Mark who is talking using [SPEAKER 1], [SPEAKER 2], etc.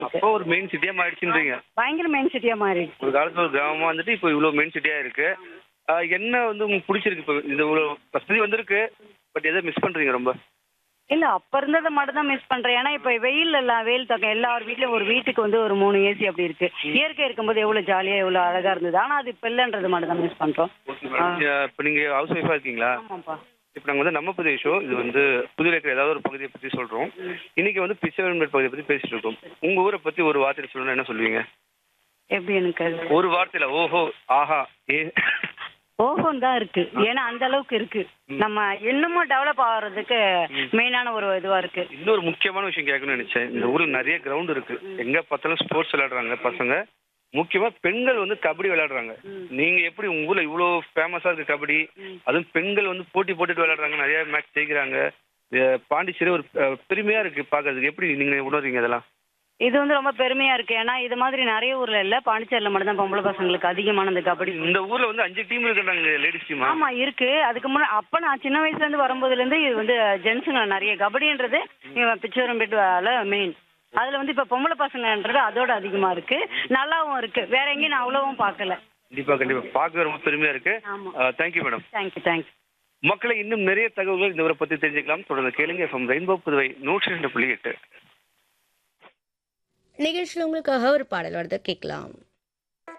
[SPEAKER 1] அப்போ ஒரு மெயின் சிட்டியா மாறிடுச்சுன்றீங்க
[SPEAKER 2] பயங்கர மெயின் சிட்டியா மாறிடுச்சு
[SPEAKER 1] ஒரு காலத்துல ஒரு கிராமமா வந்துட்டு இப்போ இவ்வளவு மெயின் சிட்டியா இருக்கு ஆஹ் என்ன வந்து உங்களுக்கு பிடிச்சிருக்கு இப்போ இது இவ்வளவு வசதி வந்திருக்கு பட் எதை மிஸ் பண்றீங்க ரொம்ப
[SPEAKER 2] இல்ல அப்ப இருந்ததை மட்டும் தான் மிஸ் பண்றேன் ஏன்னா இப்ப வெயில் எல்லாம் வெயில் தாக்கம் எல்லார் வீட்லயும் ஒரு வீட்டுக்கு வந்து ஒரு மூணு ஏசி அப்படி இருக்கு இயற்கை இருக்கும்போது எவ்வளவு ஜாலியா எவ்வளவு அழகா இருந்தது ஆனா அது இப்ப இல்லன்றது மட்டும் தான் மிஸ் பண்றோம்
[SPEAKER 1] இப்போ நீங்க ஹவுஸ் ஒய்ஃபா இருக்கீங்களா
[SPEAKER 2] ஆமாப்பா
[SPEAKER 1] இப்போ நாங்கள் வந்து நம்ம புதிய ஷோ இது வந்து புதுல இருக்கிற ஏதாவது ஒரு பகுதியை பற்றி சொல்கிறோம் இன்னைக்கு வந்து பிச்சைவன்பேட் பகுதியை பற்றி பேசிட்டு இருக்கோம் உங்கள் ஊரை பற்றி ஒரு வார்த்தையில் சொல்லணும்னா என்ன சொல்லுவீங்க
[SPEAKER 2] எப்படி எனக்கு அது
[SPEAKER 1] ஒரு வார்த்தையில் ஓஹோ ஆஹா ஏ
[SPEAKER 2] ஓஹோன்னு தான் இருக்கு ஏன்னா அந்த அளவுக்கு இருக்கு நம்ம இன்னமும் டெவலப் ஆகுறதுக்கு மெயினான ஒரு இதுவா இருக்கு
[SPEAKER 1] இன்னொரு முக்கியமான விஷயம் கேட்கணும்னு நினைச்சேன் இந்த ஊரில் நிறைய கிரவுண்ட் இருக்கு எங்கே பார்த்தாலும் ஸ்போர்ட்ஸ் விளையாடுறாங்க பசங்க முக்கியமாக பெண்கள் வந்து கபடி விளையாடுறாங்க நீங்கள் எப்படி உங்கள் ஊரில் இவ்வளோ ஃபேமஸாக இருக்கு கபடி அதுவும் பெண்கள் வந்து போட்டி போட்டுட்டு விளையாடுறாங்க நிறைய மேட்ச் ஜெயிக்கிறாங்க அஹ் பாண்டிச்சேரி ஒரு அஹ், பெருமையா இருக்கு பார்க்கறதுக்கு எப்படி நீங்கள் உணர்றீங்க அதெல்லாம்
[SPEAKER 2] இது வந்து ரொம்ப பெருமையா இருக்கு ஏன்னா இது மாதிரி நிறைய ஊர்ல இல்ல பாண்டிச்சேரியில மட்டும் தான் பொம்பளை பசங்களுக்கு அதிகமான இந்த கபடி
[SPEAKER 1] இந்த ஊர்ல வந்து அஞ்சு டீம் இருக்கிறாங்க லேடிஸ் டீமா
[SPEAKER 2] ஆமா இருக்கு அதுக்கு முன்ன அப்ப நான் சின்ன வயசுல இருந்து வரும்போதுல இருந்து இது வந்து ஜென்ஸுங்க நிறைய கபடின்றது பிச்சோரம்பேட்டுல மெயின் அதுல வந்து இப்ப பொம்பளை பசங்கன்றது அதோட அதிகமா இருக்கு நல்லாவும் இருக்கு வேற எங்கேயும் நான் அவ்வளவும் பார்க்கல
[SPEAKER 1] கண்டிப்பா கண்டிப்பா பார்க்க ரொம்ப பெருமையா இருக்கு
[SPEAKER 2] ஆமா.
[SPEAKER 1] தேங்க்யூ மேடம்
[SPEAKER 2] தேங்க்யூ தேங்க்யூ
[SPEAKER 1] மக்களை இன்னும் நிறைய தகவல்கள் இந்த ஊரை பத்தி தெரிஞ்சுக்கலாம் தொடர்ந்து கேளுங்க எஃப்எம் ரெயின்போ புதுவை நூற்றி ரெண்டு புள்ளி எட்டு
[SPEAKER 3] நிகழ்ச்சியில் உங்களுக்காக ஒரு பாடல் வருது கேட்கலாம்